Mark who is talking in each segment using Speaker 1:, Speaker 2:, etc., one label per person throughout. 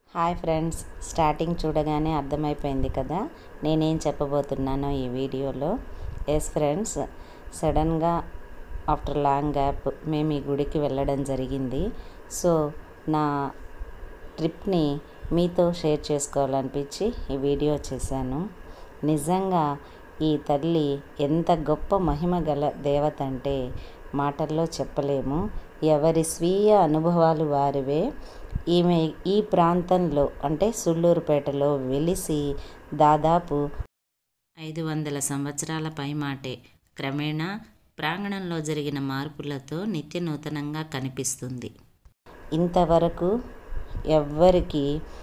Speaker 1: hi friends starting చూడగానే అర్థమైపోయింది కదా నేనేం చెప్పబోతున్నానో ఈ వీడియోలో ఎస్ ఫ్రెండ్స్ సడన్గా ఆఫ్టర్ లాంగ్ గ్యాప్ మేము ఈ గుడికి వెళ్ళడం జరిగింది సో నా ట్రిప్ని మీతో షేర్ చేసుకోవాలనిపించి ఈ వీడియో చేశాను నిజంగా ఈ తల్లి ఎంత గొప్ప మహిమ గల దేవత అంటే మాటల్లో చెప్పలేము ఎవరి స్వీయ అనుభవాలు వారివే ఈమె ఈ ప్రాంతంలో అంటే సుళ్ళూరుపేటలో వెలిసి దాదాపు ఐదు వందల సంవత్సరాల పైమాటే క్రమేణా ప్రాంగణంలో జరిగిన మార్పులతో నిత్య నూతనంగా కనిపిస్తుంది ఇంతవరకు ఎవ్వరికి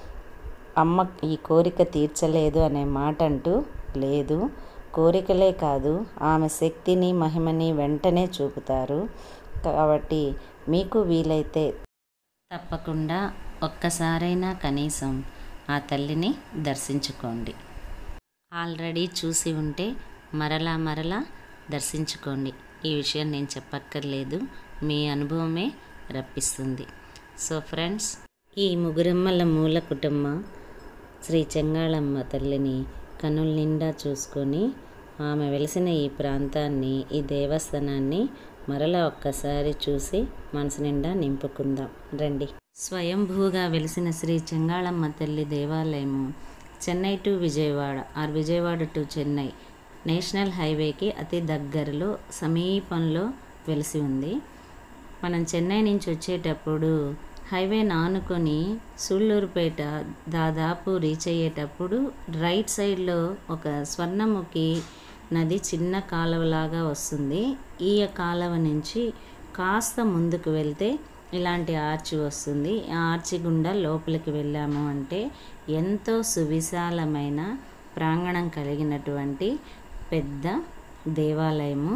Speaker 1: అమ్మ ఈ కోరిక తీర్చలేదు అనే మాట అంటూ లేదు కోరికలే కాదు ఆమె శక్తిని మహిమని వెంటనే చూపుతారు కాబట్టి మీకు వీలైతే తప్పకుండా ఒక్కసారైనా కనీసం ఆ తల్లిని దర్శించుకోండి ఆల్రెడీ చూసి ఉంటే మరలా మరలా దర్శించుకోండి ఈ విషయం నేను చెప్పక్కర్లేదు మీ అనుభవమే రప్పిస్తుంది సో ఫ్రెండ్స్ ఈ ముగురమ్మల మూల కుటుంబం శ్రీ చెంగాళమ్మ తల్లిని కనుల నిండా చూసుకొని ఆమె వెలిసిన ఈ ప్రాంతాన్ని ఈ దేవస్థానాన్ని మరలా ఒక్కసారి చూసి మనసు నిండా నింపుకుందాం రండి స్వయంభూగా వెలిసిన శ్రీ చెంగాళమ్మ తల్లి దేవాలయము Chennai to Vijayawada or Vijayawada to Chennai national హైవేకి అతి దగ్గరలో సమీపంలో వెలిసి ఉంది మనం చెన్నై నుంచి వచ్చేటప్పుడు హైవే నానుకొని సుళ్ళూరుపేట దాదాపు రీచ్ అయ్యేటప్పుడు రైట్ సైడ్లో ఒక స్వర్ణముఖి నది చిన్న కాలువలాగా వస్తుంది ఈ కాలువ నుంచి కాస్త ముందుకు వెళ్తే ఇలాంటి ఆర్చి వస్తుంది ఆ ఆర్చి గుండా లోపలికి వెళ్ళాము అంటే ఎంతో సువిశాలమైన ప్రాంగణం కలిగినటువంటి పెద్ద దేవాలయము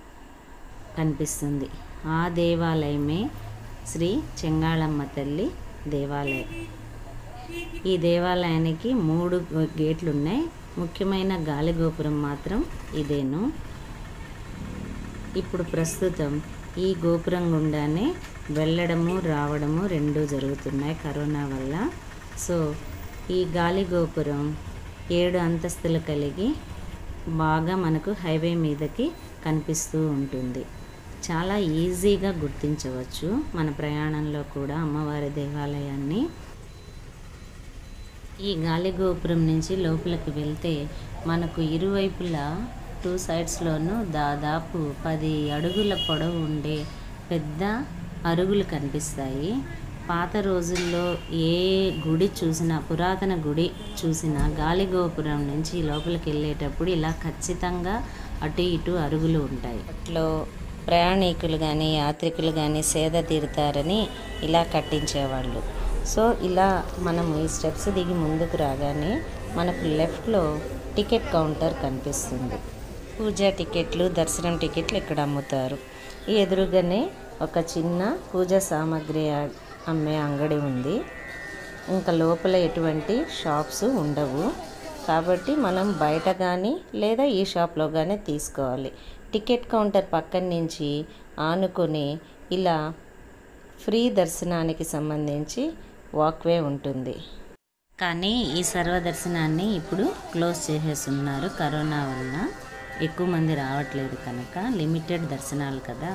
Speaker 1: కనిపిస్తుంది ఆ దేవాలయమే శ్రీ చెంగాళమ్మ తల్లి దేవాలయం ఈ దేవాలయానికి మూడు గేట్లు ఉన్నాయి ముఖ్యమైన గాలి గోపురం మాత్రం ఇదేను ఇప్పుడు ప్రస్తుతం ఈ గోపురం గుండానే వెళ్ళడము రావడము రెండు జరుగుతున్నాయి కరోనా వల్ల సో ఈ గాలి గోపురం ఏడు అంతస్తులు కలిగి బాగా మనకు హైవే మీదకి కనిపిస్తూ ఉంటుంది చాలా ఈజీగా గుర్తించవచ్చు మన ప్రయాణంలో కూడా అమ్మవారి దేవాలయాన్ని ఈ గాలి గోపురం నుంచి లోపలికి వెళ్తే మనకు ఇరువైపులా టూ సైడ్స్లోనూ దాదాపు పది అడుగుల పొడవు ఉండే పెద్ద అరుగులు కనిపిస్తాయి పాత రోజుల్లో ఏ గుడి చూసినా పురాతన గుడి చూసినా గాలి గోపురం నుంచి లోపలికి వెళ్ళేటప్పుడు ఇలా ఖచ్చితంగా అటు ఇటు అరుగులు ఉంటాయి అట్లో ప్రయాణికులు కానీ యాత్రికులు కానీ సేద తీరుతారని ఇలా కట్టించేవాళ్ళు సో ఇలా మనం ఈ స్టెప్స్ దిగి ముందుకు రాగానే మనకు లెఫ్ట్లో టికెట్ కౌంటర్ కనిపిస్తుంది పూజా టికెట్లు దర్శనం టికెట్లు ఇక్కడ అమ్ముతారు ఈ ఎదురుగానే ఒక చిన్న పూజా సామాగ్రి అమ్మే అంగడి ఉంది ఇంకా లోపల ఎటువంటి షాప్స్ ఉండవు కాబట్టి మనం బయట కానీ లేదా ఈ షాప్లో కానీ తీసుకోవాలి టికెట్ కౌంటర్ పక్కన నుంచి ఆనుకొని ఇలా ఫ్రీ దర్శనానికి సంబంధించి వాక్వే ఉంటుంది కానీ ఈ సర్వదర్శనాన్ని ఇప్పుడు క్లోజ్ చేసేస్తున్నారు కరోనా వల్ల ఎక్కువ మంది రావట్లేదు కనుక లిమిటెడ్ దర్శనాలు కదా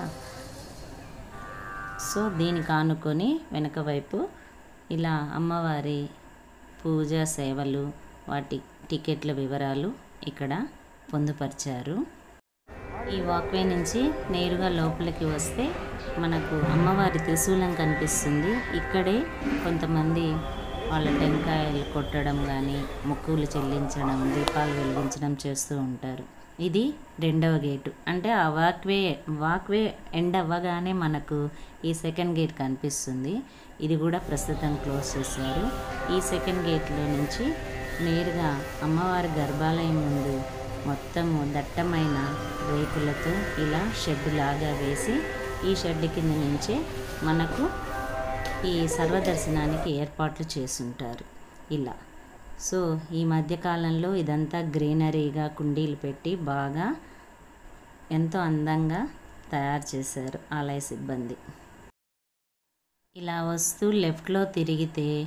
Speaker 1: సో దీనికి ఆనుకొని వెనక వైపు ఇలా అమ్మవారి పూజా సేవలు వాటి టికెట్ల వివరాలు ఇక్కడ పొందుపరిచారు ఈ వాక్వే నుంచి నేరుగా లోపలికి వస్తే మనకు అమ్మవారి త్రిశూలం కనిపిస్తుంది ఇక్కడే కొంతమంది వాళ్ళ టెంకాయలు కొట్టడం కానీ మొక్కులు చెల్లించడం దీపాలు వెలిగించడం చేస్తూ ఉంటారు ఇది రెండవ గేటు అంటే ఆ వాక్వే వాక్వే ఎండ్ అవ్వగానే మనకు ఈ సెకండ్ గేట్ కనిపిస్తుంది ఇది కూడా ప్రస్తుతం క్లోజ్ చేశారు ఈ సెకండ్ గేట్లో నుంచి నేరుగా అమ్మవారి గర్భాలయం ముందు మొత్తము దట్టమైన రేకులతో ఇలా షెడ్ లాగా వేసి ఈ షెడ్ కింద నుంచే మనకు ఈ సర్వదర్శనానికి ఏర్పాట్లు చేసుంటారు ఇలా సో ఈ మధ్యకాలంలో ఇదంతా గ్రీనరీగా కుండీలు పెట్టి బాగా ఎంతో అందంగా తయారు చేశారు ఆలయ సిబ్బంది ఇలా వస్తూ లెఫ్ట్లో తిరిగితే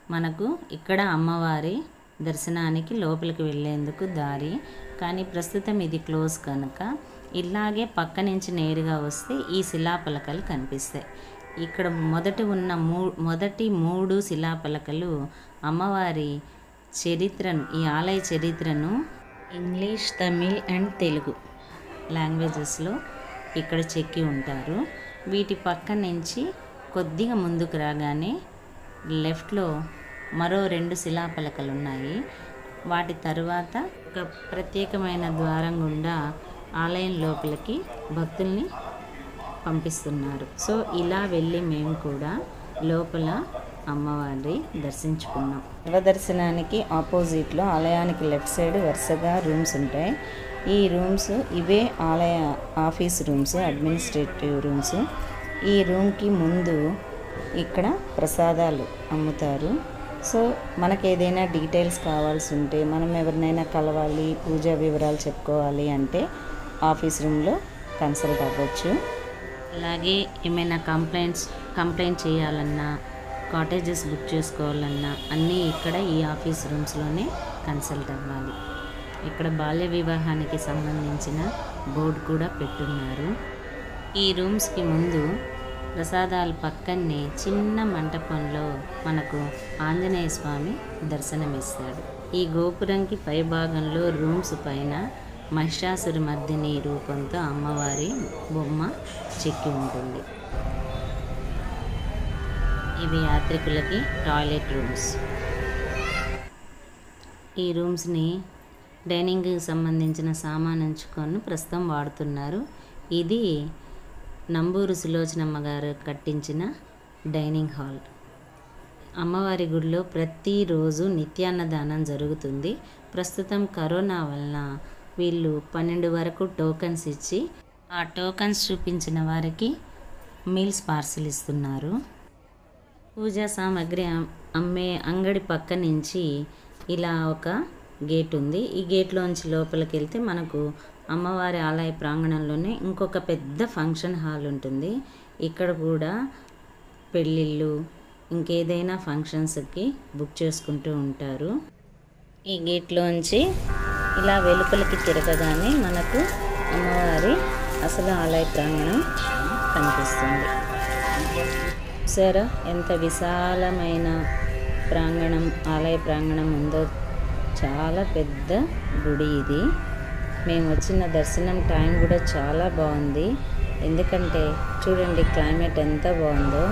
Speaker 1: మనకు ఇక్కడ అమ్మవారి దర్శనానికి లోపలికి వెళ్ళేందుకు దారి కానీ ప్రస్తుతం ఇది క్లోజ్ కనుక ఇలాగే పక్క నుంచి నేరుగా వస్తే ఈ శిలాపలకలు కనిపిస్తాయి ఇక్కడ మొదటి ఉన్న మూ మొదటి మూడు శిలాపలకలు అమ్మవారి చరిత్రను ఈ ఆలయ చరిత్రను ఇంగ్లీష్ తమిళ్ అండ్ తెలుగు లాంగ్వేజెస్లో ఇక్కడ చెక్కి ఉంటారు వీటి పక్క నుంచి కొద్దిగా ముందుకు రాగానే లెఫ్ట్లో మరో రెండు శిలాపలకలు ఉన్నాయి వాటి తరువాత ఒక ప్రత్యేకమైన ద్వారం గుండా ఆలయం లోపలికి భక్తుల్ని పంపిస్తున్నారు సో ఇలా వెళ్ళి మేము కూడా లోపల అమ్మవారి దర్శించుకున్నాం శివ దర్శనానికి ఆపోజిట్లో ఆలయానికి లెఫ్ట్ సైడ్ వరుసగా రూమ్స్ ఉంటాయి ఈ రూమ్స్ ఇవే ఆలయ ఆఫీస్ రూమ్స్ అడ్మినిస్ట్రేటివ్ రూమ్స్ ఈ రూమ్కి ముందు ఇక్కడ ప్రసాదాలు అమ్ముతారు సో మనకు ఏదైనా డీటెయిల్స్ కావాల్సి ఉంటే మనం ఎవరినైనా కలవాలి పూజా వివరాలు చెప్పుకోవాలి అంటే ఆఫీస్ రూమ్లో కన్సల్ట్ అవ్వచ్చు అలాగే ఏమైనా కంప్లైంట్స్ కంప్లైంట్ చేయాలన్నా కాటేజెస్ బుక్ చేసుకోవాలన్నా అన్నీ ఇక్కడ ఈ ఆఫీస్ రూమ్స్లోనే కన్సల్ట్ అవ్వాలి ఇక్కడ బాల్య వివాహానికి సంబంధించిన బోర్డు కూడా పెట్టున్నారు ఈ రూమ్స్కి ముందు ప్రసాదాల పక్కనే చిన్న మంటపంలో మనకు ఆంజనేయ స్వామి దర్శనమిస్తాడు ఈ గోపురంకి పై భాగంలో రూమ్స్ పైన మహిషాసురి మర్దిని రూపంతో అమ్మవారి బొమ్మ చెక్కి ఉంటుంది ఇవి యాత్రికులకి టాయిలెట్ రూమ్స్ ఈ రూమ్స్ని డైనింగ్కి సంబంధించిన సామాన్ ఉంచుకొని ప్రస్తుతం వాడుతున్నారు ఇది నంబూరు సులోచనమ్మ గారు కట్టించిన డైనింగ్ హాల్ అమ్మవారి గుడిలో ప్రతిరోజు నిత్యాన్నదానం జరుగుతుంది ప్రస్తుతం కరోనా వలన వీళ్ళు పన్నెండు వరకు టోకన్స్ ఇచ్చి ఆ టోకన్స్ చూపించిన వారికి మీల్స్ పార్సిల్ ఇస్తున్నారు పూజా సామాగ్రి అమ్- అమ్మే అంగడి పక్క నుంచి ఇలా ఒక గేట్ ఉంది ఈ గేట్లోంచి లోపలికి వెళ్తే మనకు అమ్మవారి ఆలయ ప్రాంగణంలోనే ఇంకొక పెద్ద ఫంక్షన్ హాల్ ఉంటుంది ఇక్కడ కూడా పెళ్ళిళ్ళు ఇంకేదైనా ఫంక్షన్స్కి బుక్ చేసుకుంటూ ఉంటారు ఈ గేట్లోంచి ఇలా వెలుపలికి తిరగగానే మనకు అమ్మవారి అసలు ఆలయ ప్రాంగణం కనిపిస్తుంది సరే ఎంత విశాలమైన ప్రాంగణం ఆలయ ప్రాంగణం ఉందో చాలా పెద్ద గుడి ఇది మేము వచ్చిన దర్శనం టైం కూడా చాలా బాగుంది ఎందుకంటే చూడండి క్లైమేట్ ఎంత బాగుందో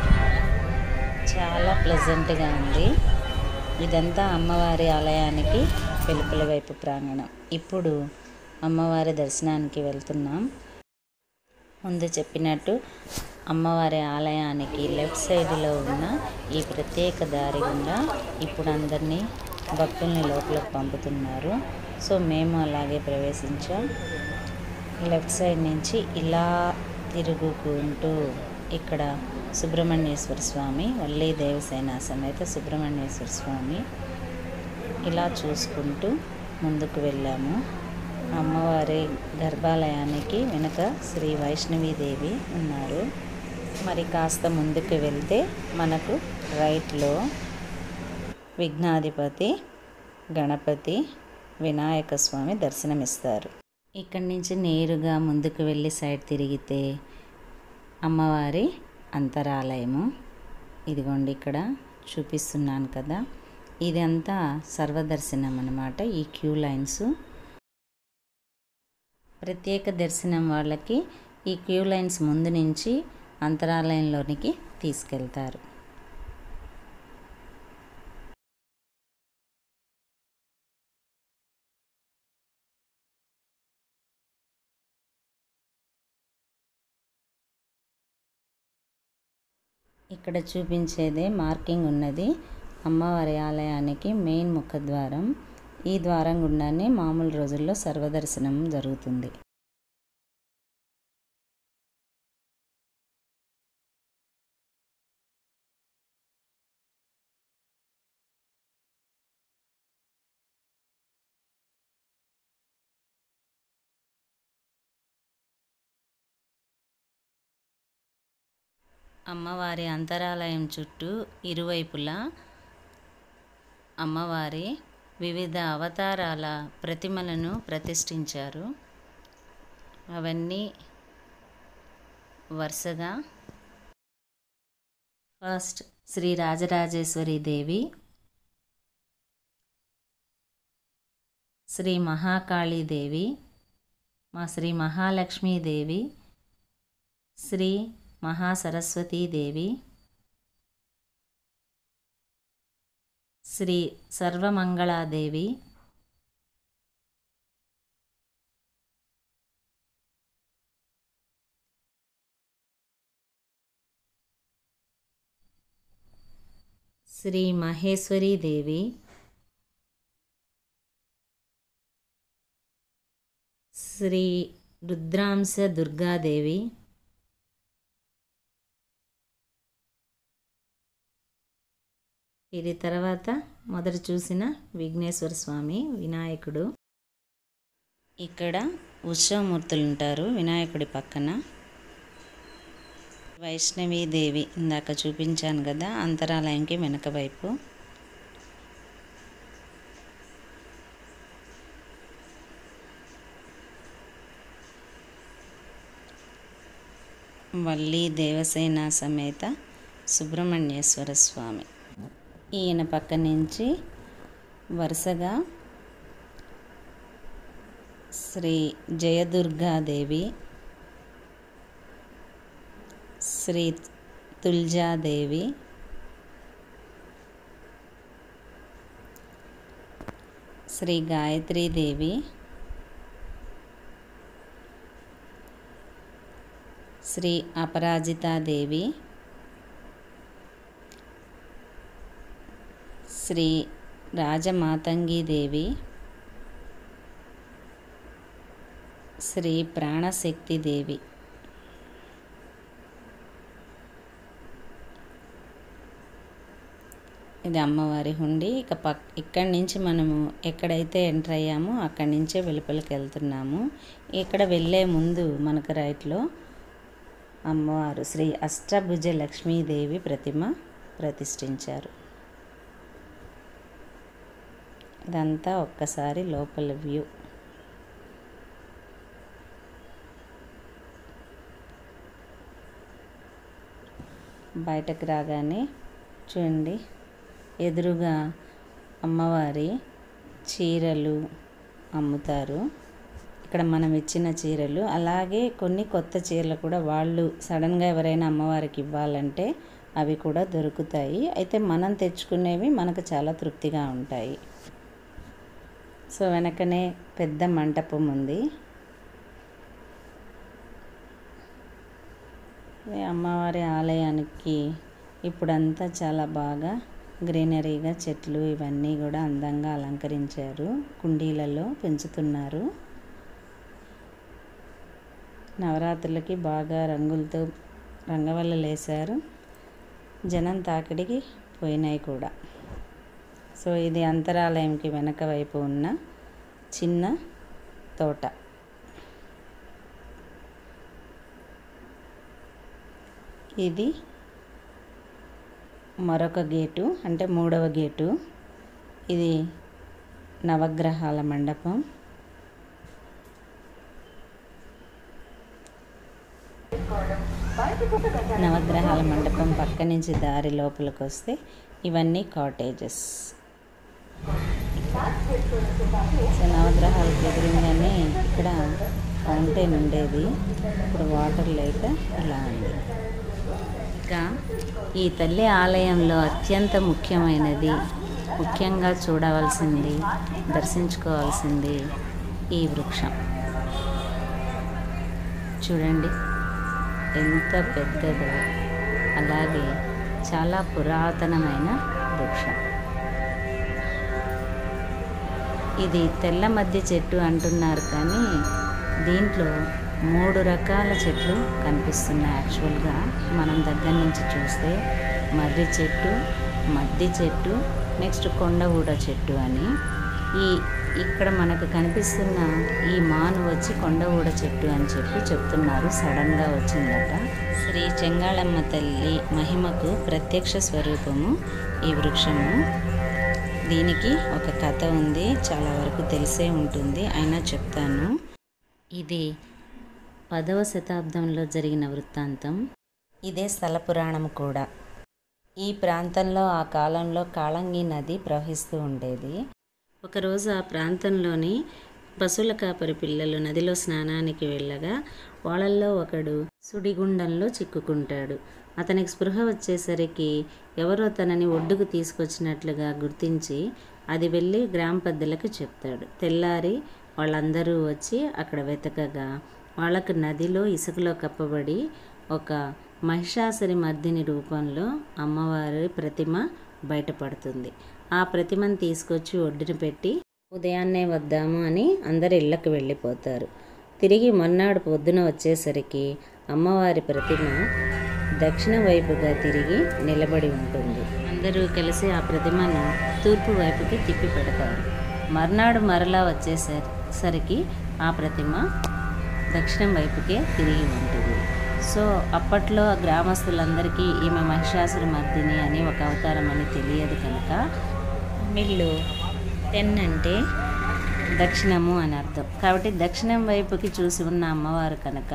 Speaker 1: చాలా ప్లెజెంట్గా ఉంది ఇదంతా అమ్మవారి ఆలయానికి వెలుపల వైపు ప్రాంగణం ఇప్పుడు అమ్మవారి దర్శనానికి వెళ్తున్నాం ముందు చెప్పినట్టు అమ్మవారి ఆలయానికి లెఫ్ట్ సైడ్లో ఉన్న ఈ ప్రత్యేక దారి గుండా ఇప్పుడు అందరినీ భక్తుల్ని లోపలికి పంపుతున్నారు సో మేము అలాగే ప్రవేశించాం లెఫ్ట్ సైడ్ నుంచి ఇలా తిరుగుకుంటూ ఇక్కడ సుబ్రహ్మణ్యేశ్వర స్వామి వల్లి దేవసేన సమేత సుబ్రహ్మణ్యేశ్వర స్వామి ఇలా చూసుకుంటూ ముందుకు వెళ్ళాము అమ్మవారి గర్భాలయానికి వెనుక శ్రీ వైష్ణవీదేవి ఉన్నారు మరి కాస్త ముందుకు వెళ్తే మనకు రైట్లో విఘ్నాధిపతి గణపతి వినాయక స్వామి దర్శనమిస్తారు ఇక్కడి నుంచి నేరుగా ముందుకు వెళ్ళి సైడ్ తిరిగితే అమ్మవారి అంతరాలయము ఇదిగోండి ఇక్కడ చూపిస్తున్నాను కదా ఇదంతా సర్వదర్శనం అన్నమాట ఈ క్యూ లైన్స్ ప్రత్యేక దర్శనం వాళ్ళకి ఈ క్యూ లైన్స్ ముందు నుంచి అంతరాలయంలోనికి తీసుకెళ్తారు ఇక్కడ చూపించేదే మార్కింగ్ ఉన్నది అమ్మవారి ఆలయానికి మెయిన్ ముఖద్వారం ఈ ద్వారం గుండానే మామూలు రోజుల్లో సర్వదర్శనం జరుగుతుంది అమ్మవారి అంతరాలయం చుట్టూ ఇరువైపులా అమ్మవారి వివిధ అవతారాల ప్రతిమలను ప్రతిష్ఠించారు అవన్నీ వరుసగా ఫస్ట్ శ్రీ రాజరాజేశ్వరి దేవి శ్రీ మహాకాళీదేవి మా శ్రీ మహాలక్ష్మీదేవి శ్రీ మహాసరస్వతీదేవి శ్రీ సర్వమంగళాదేవి శ్రీ మహేశ్వరీ దేవి శ్రీ రుద్రాంశ దుర్గాదేవి ఇది తర్వాత మొదట చూసిన విఘ్నేశ్వర స్వామి వినాయకుడు ఇక్కడ ఉత్సవమూర్తులు ఉంటారు వినాయకుడి పక్కన వైష్ణవీదేవి ఇందాక చూపించాను కదా అంతరాలయంకి వెనక వైపు వల్లి దేవసేన సమేత సుబ్రహ్మణ్యేశ్వర స్వామి ఈయన పక్క నుంచి వరుసగా శ్రీ జయదుర్గాదేవి శ్రీ తుల్జాదేవి శ్రీ గాయత్రీదేవి శ్రీ అపరాజితాదేవి శ్రీ రాజమాతంగీదేవి శ్రీ ప్రాణశక్తిదేవి ఇది అమ్మవారి హుండి ఇక పక్ ఇక్కడి నుంచి మనము ఎక్కడైతే ఎంటర్ అయ్యామో అక్కడి నుంచే వెలుపలికి వెళ్తున్నాము ఇక్కడ వెళ్ళే ముందు మనకు రైట్లో అమ్మవారు శ్రీ అష్టభుజ లక్ష్మీదేవి ప్రతిమ ప్రతిష్ఠించారు ఇదంతా ఒక్కసారి లోపల వ్యూ బయటకు రాగానే చూడండి ఎదురుగా అమ్మవారి చీరలు అమ్ముతారు ఇక్కడ మనం ఇచ్చిన చీరలు అలాగే కొన్ని కొత్త చీరలు కూడా వాళ్ళు సడన్గా ఎవరైనా అమ్మవారికి ఇవ్వాలంటే అవి కూడా దొరుకుతాయి అయితే మనం తెచ్చుకునేవి మనకు చాలా తృప్తిగా ఉంటాయి సో వెనకనే పెద్ద మంటపం ఉంది ఈ అమ్మవారి ఆలయానికి ఇప్పుడంతా చాలా బాగా గ్రీనరీగా చెట్లు ఇవన్నీ కూడా అందంగా అలంకరించారు కుండీలలో పెంచుతున్నారు నవరాత్రులకి బాగా రంగులతో రంగవల్లలు వేశారు జనం తాకిడికి పోయినాయి కూడా సో ఇది అంతరాలయంకి వెనక వైపు ఉన్న చిన్న తోట ఇది మరొక గేటు అంటే మూడవ గేటు ఇది నవగ్రహాల మండపం నవగ్రహాల మండపం పక్క నుంచి దారి లోపలికి వస్తే ఇవన్నీ కాటేజెస్ సో నవగ్రహాలకు ఎదురుగానే ఇక్కడ ఫౌంటైన్ ఉండేది ఇప్పుడు వాటర్ లేక ఇలా ఉంది ఇంకా ఈ తల్లి ఆలయంలో అత్యంత ముఖ్యమైనది ముఖ్యంగా చూడవలసింది దర్శించుకోవాల్సింది ఈ వృక్షం చూడండి ఎంత పెద్దదో అలాగే చాలా పురాతనమైన వృక్షం ఇది తెల్ల మధ్య చెట్టు అంటున్నారు కానీ దీంట్లో మూడు రకాల చెట్లు కనిపిస్తున్నాయి యాక్చువల్గా మనం దగ్గర నుంచి చూస్తే మర్రి చెట్టు మద్ది చెట్టు నెక్స్ట్ కొండగూడ చెట్టు అని ఈ ఇక్కడ మనకు కనిపిస్తున్న ఈ మాను వచ్చి కొండగూడ చెట్టు అని చెప్పి చెప్తున్నారు సడన్గా వచ్చిందట శ్రీ చెంగాళమ్మ తల్లి మహిమకు ప్రత్యక్ష స్వరూపము ఈ వృక్షము దీనికి ఒక కథ ఉంది చాలా వరకు తెలిసే ఉంటుంది అయినా చెప్తాను ఇది పదవ శతాబ్దంలో జరిగిన వృత్తాంతం ఇదే స్థల పురాణం కూడా ఈ ప్రాంతంలో ఆ కాలంలో కాళంగి నది ప్రవహిస్తూ ఉండేది ఒకరోజు ఆ ప్రాంతంలోని పశువుల కాపరి పిల్లలు నదిలో స్నానానికి వెళ్ళగా వాళ్ళల్లో ఒకడు సుడిగుండంలో చిక్కుకుంటాడు అతనికి స్పృహ వచ్చేసరికి ఎవరో తనని ఒడ్డుకు తీసుకొచ్చినట్లుగా గుర్తించి అది వెళ్ళి గ్రామ పెద్దలకు చెప్తాడు తెల్లారి వాళ్ళందరూ వచ్చి అక్కడ వెతకగా వాళ్ళకు నదిలో ఇసుకలో కప్పబడి ఒక మహిషాసురి మర్దిని రూపంలో అమ్మవారి ప్రతిమ బయటపడుతుంది ఆ ప్రతిమను తీసుకొచ్చి ఒడ్డున పెట్టి ఉదయాన్నే వద్దాము అని అందరు ఇళ్ళకు వెళ్ళిపోతారు తిరిగి మొన్నాడు పొద్దున వచ్చేసరికి అమ్మవారి ప్రతిమ దక్షిణ వైపుగా తిరిగి నిలబడి ఉంటుంది అందరూ కలిసి ఆ ప్రతిమను తూర్పు వైపుకి తిప్పి పెడతారు మర్నాడు మరలా వచ్చేసరికి ఆ ప్రతిమ దక్షిణం వైపుకే తిరిగి ఉంటుంది సో అప్పట్లో గ్రామస్తులందరికీ ఈమె మహిషాసుర మర్దిని అని ఒక అవతారం అని తెలియదు కనుక వీళ్ళు టెన్ అంటే దక్షిణము అని అర్థం కాబట్టి దక్షిణం వైపుకి చూసి ఉన్న అమ్మవారు కనుక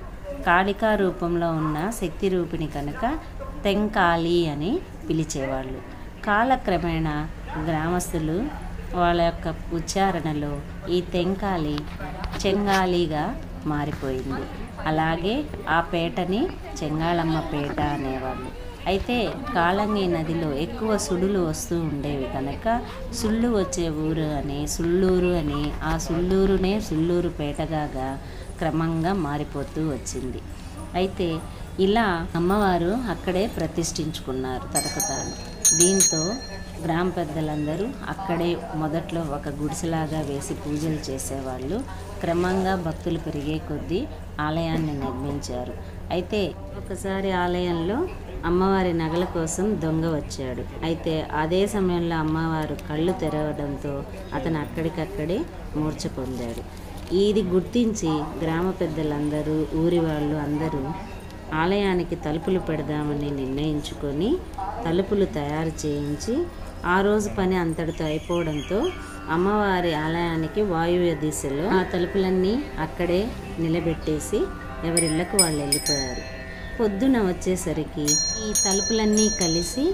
Speaker 1: కాళికా రూపంలో ఉన్న శక్తి రూపిణి కనుక తెంకాళి అని పిలిచేవాళ్ళు కాలక్రమేణా గ్రామస్తులు వాళ్ళ యొక్క ఉచ్చారణలో ఈ తెంకాలి చెంగాలిగా మారిపోయింది అలాగే ఆ పేటని చెంగాళమ్మ పేట అనేవాళ్ళు అయితే కాళంగి నదిలో ఎక్కువ సుడులు వస్తూ ఉండేవి కనుక సుళ్ళు వచ్చే ఊరు అని సుళ్ళూరు అని ఆ సుళ్ళూరునే సుళ్ళూరు పేటగా క్రమంగా మారిపోతూ వచ్చింది అయితే ఇలా అమ్మవారు అక్కడే ప్రతిష్ఠించుకున్నారు తనకు తాను దీంతో గ్రామ పెద్దలందరూ అక్కడే మొదట్లో ఒక గుడిసెలాగా వేసి పూజలు చేసేవాళ్ళు క్రమంగా భక్తులు పెరిగే కొద్దీ ఆలయాన్ని నిర్మించారు అయితే ఒకసారి ఆలయంలో అమ్మవారి నగల కోసం దొంగ వచ్చాడు అయితే అదే సమయంలో అమ్మవారు కళ్ళు తెరవడంతో అతను అక్కడికక్కడే మూర్ఛ పొందాడు ఇది గుర్తించి గ్రామ పెద్దలందరూ ఊరి వాళ్ళు అందరూ ఆలయానికి తలుపులు పెడదామని నిర్ణయించుకొని తలుపులు తయారు చేయించి ఆ రోజు పని అంతటితో అయిపోవడంతో అమ్మవారి ఆలయానికి వాయువ్య దిశలో ఆ తలుపులన్నీ అక్కడే నిలబెట్టేసి ఎవరిళ్ళకు వాళ్ళు వెళ్ళిపోయారు పొద్దున వచ్చేసరికి ఈ తలుపులన్నీ కలిసి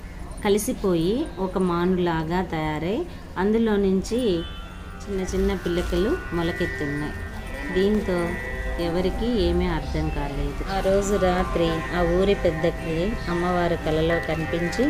Speaker 1: కలిసిపోయి ఒక మానులాగా తయారై అందులో నుంచి చిన్న చిన్న పిల్లకలు మొలకెత్తున్నాయి దీంతో ఎవరికి ఏమీ అర్థం కాలేదు ఆ రోజు రాత్రి ఆ ఊరి పెద్దకి అమ్మవారు కలలో కనిపించి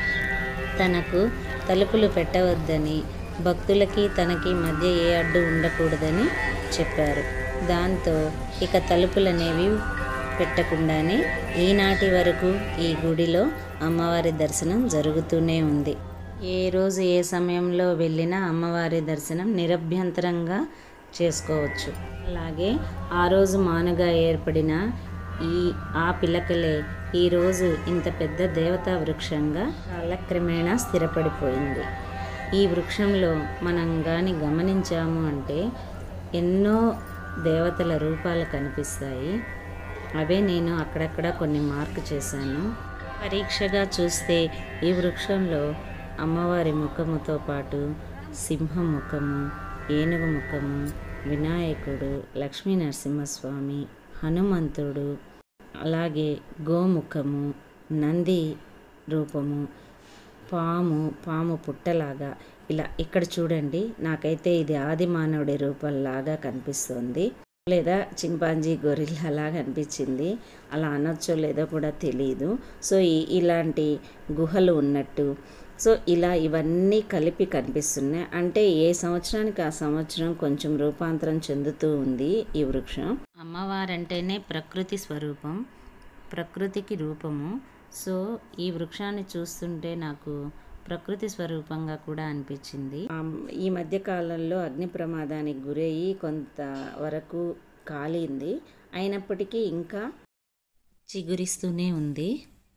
Speaker 1: తనకు తలుపులు పెట్టవద్దని భక్తులకి తనకి మధ్య ఏ అడ్డు ఉండకూడదని చెప్పారు దాంతో ఇక తలుపులనేవి పెట్టకుండానే ఈనాటి వరకు ఈ గుడిలో అమ్మవారి దర్శనం జరుగుతూనే ఉంది ఏ రోజు ఏ సమయంలో వెళ్ళినా అమ్మవారి దర్శనం నిరభ్యంతరంగా చేసుకోవచ్చు అలాగే ఆ రోజు మానుగా ఏర్పడిన ఈ ఆ పిలకలే ఈరోజు ఇంత పెద్ద దేవతా వృక్షంగా కాలక్రమేణా స్థిరపడిపోయింది ఈ వృక్షంలో మనం కానీ గమనించాము అంటే ఎన్నో దేవతల రూపాలు కనిపిస్తాయి అవే నేను అక్కడక్కడ కొన్ని మార్క్ చేశాను పరీక్షగా చూస్తే ఈ వృక్షంలో అమ్మవారి ముఖముతో పాటు సింహం ముఖము ఏనుగు ముఖము వినాయకుడు లక్ష్మీ నరసింహస్వామి హనుమంతుడు అలాగే గోముఖము నంది రూపము పాము పాము పుట్టలాగా ఇలా ఇక్కడ చూడండి నాకైతే ఇది ఆది మానవుడి రూపంలాగా కనిపిస్తుంది లేదా చింపాంజీ గొరిల్లా లాగా అనిపించింది అలా అనొచ్చో లేదో కూడా తెలియదు సో ఈ ఇలాంటి గుహలు ఉన్నట్టు సో ఇలా ఇవన్నీ కలిపి కనిపిస్తున్నాయి అంటే ఏ సంవత్సరానికి ఆ సంవత్సరం కొంచెం రూపాంతరం చెందుతూ ఉంది ఈ వృక్షం అమ్మవారంటేనే ప్రకృతి స్వరూపం ప్రకృతికి రూపము సో ఈ వృక్షాన్ని చూస్తుంటే నాకు ప్రకృతి స్వరూపంగా కూడా అనిపించింది ఈ మధ్య కాలంలో అగ్ని ప్రమాదానికి గురయ్యి కొంత వరకు కాలింది అయినప్పటికీ ఇంకా చిగురిస్తూనే ఉంది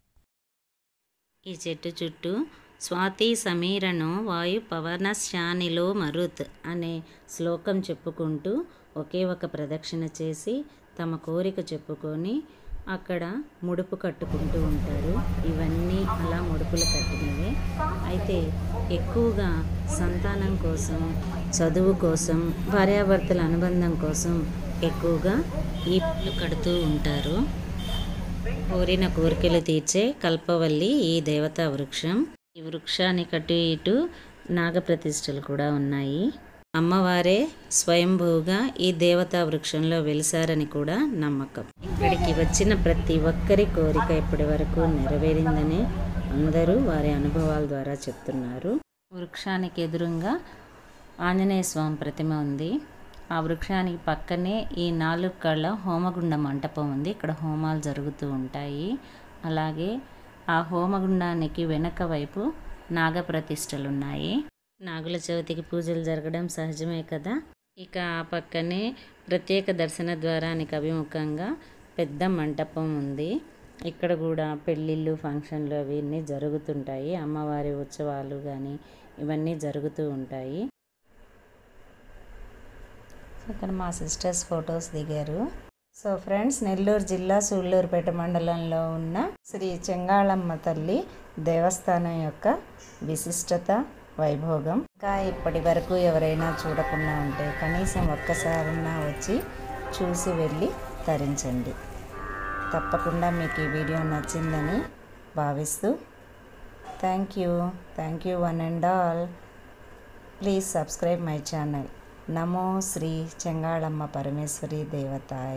Speaker 1: ఈ చెట్టు చుట్టూ స్వాతి సమీరను వాయు పవనశానిలో మరుత్ అనే శ్లోకం చెప్పుకుంటూ ఒకే ఒక ప్రదక్షిణ చేసి తమ కోరిక చెప్పుకొని అక్కడ ముడుపు కట్టుకుంటూ ఉంటారు ఇవన్నీ అలా ముడుపులు కట్టినవే అయితే ఎక్కువగా సంతానం కోసం చదువు కోసం భార్యాభర్తల అనుబంధం కోసం ఎక్కువగా ఈ పూలు కడుతూ ఉంటారు కోరిన కోరికలు తీర్చే కల్పవల్లి ఈ దేవతా వృక్షం ఈ వృక్షానికి అటు ఇటు నాగప్రతిష్టలు కూడా ఉన్నాయి అమ్మవారే స్వయంభూగా ఈ దేవతా వృక్షంలో వెలిసారని కూడా నమ్మకం ఇక్కడికి వచ్చిన ప్రతి ఒక్కరి కోరిక ఇప్పటి వరకు నెరవేరిందని అందరూ వారి అనుభవాల ద్వారా చెప్తున్నారు వృక్షానికి ఎదురుగా ఆంజనేయ స్వామి ప్రతిమ ఉంది ఆ వృక్షానికి పక్కనే ఈ నాలుగు కళ్ళ హోమగుండ మంటపం ఉంది ఇక్కడ హోమాలు జరుగుతూ ఉంటాయి అలాగే ఆ హోమగుండానికి వెనక వైపు నాగప్రతిష్టలు ఉన్నాయి నాగుల చవితికి పూజలు జరగడం సహజమే కదా ఇక ఆ పక్కనే ప్రత్యేక దర్శన ద్వారానికి అభిముఖంగా పెద్ద మంటపం ఉంది ఇక్కడ కూడా పెళ్ళిళ్ళు ఫంక్షన్లు అవన్నీ జరుగుతుంటాయి అమ్మవారి ఉత్సవాలు కానీ ఇవన్నీ జరుగుతూ ఉంటాయి ఇక్కడ మా సిస్టర్స్ ఫొటోస్ దిగారు సో ఫ్రెండ్స్ నెల్లూరు జిల్లా సూళ్ళూరుపేట మండలంలో ఉన్న శ్రీ చెంగాళమ్మ తల్లి దేవస్థానం యొక్క విశిష్టత వైభోగం ఇంకా ఇప్పటి వరకు ఎవరైనా చూడకుండా ఉంటే కనీసం ఒక్కసారన్నా వచ్చి చూసి వెళ్ళి తరించండి తప్పకుండా మీకు ఈ వీడియో నచ్చిందని భావిస్తూ thank you thank you one and all please subscribe my channel నమో శ్రీ చెంగాళమ్మ పరమేశ్వరి దేవతాయ